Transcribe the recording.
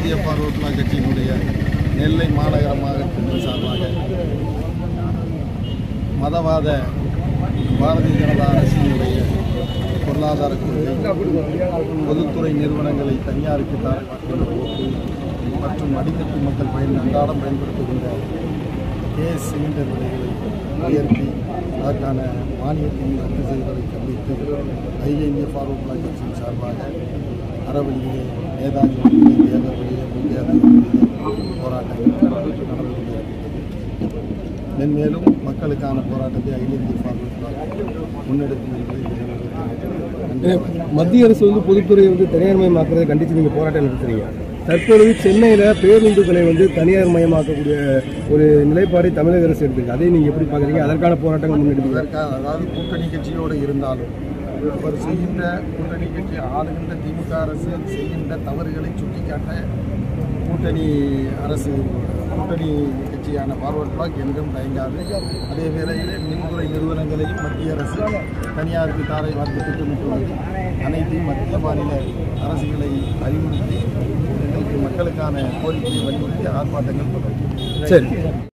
இந்திய forward black கட்சியினுடைய நெல்லை மாநகர மாவட்டத்தின் சார்பாக மதவாத பாரதிய ஜனதா அரசினுடைய பொருளாதார கொள்கை பொதுத்துறை நிறுவனங்களை தனியாருக்கு தாரக்கூடிய போக்கு மற்றும் அடித்தட்டு மக்கள் பயன் அன்றாடம் பயன்படுத்துகின்ற கேஸ் சிலிண்டர் விலைகளை உயர்த்தி அதற்கான மானியத்தையும் ரத்து செய்வதை கண்டித்து அகில இந்திய ஃபார்வர்ட் பிளாக் கட்சியின் சார்பாக அறவழியிலே நேதாஜி வழியிலே தேவர் வழியிலே முக்கியாதி வழியிலே போராட்டங்கள் நடந்து கொண்டிருக்கிறது மென்மேலும் மக்களுக்கான போராட்டத்தை அகில இந்திய ஃபார்வர்ட் பிளாக் முன்னெடுக்கும் என்பதை நன்றி வணக்கம். மத்திய அரசு வந்து பொதுத்துறை வந்து தனியார்மயமாக்குறதை கண்டித்து நீங்கள் போராட்டம் நடத்துறீங்க தற்பொழுது சென்னையில் பேருந்துகளை வந்து தனியார் மயமாக்கக்கூடிய ஒரு நிலைப்பாடை தமிழக அரசு எடுத்துருக்கு அதை நீங்கள் எப்படி பார்க்குறீங்க அதற்கான போராட்டங்கள் முன்னெடுப்பீங்க இதற்காக அதாவது கூட்டணி கட்சியோடு இருந்தாலும் அவர் செய்கின்ற கூட்டணி கட்சி ஆளுகின்ற திமுக அரசு செய்கின்ற தவறுகளை சுட்டிக்காட்ட கூட்டணி அரசு கூட்டணி கட்சியான ஃபார்வர்ட் பிளாக் என்றும் தயங்காது அதே வேளையில் மின்துறை நிறுவனங்களையும் மத்திய அரசு தனியாருக்கு தாரை வார்த்து திட்டமிட்டுள்ளது அனைத்தையும் மத்திய மாநில அரசுகளை அறிவுறுத்தி எங்களுக்கு மக்களுக்கான கோரிக்கையை வலியுறுத்தி ஆர்ப்பாட்டங்கள் தொடரும் சரி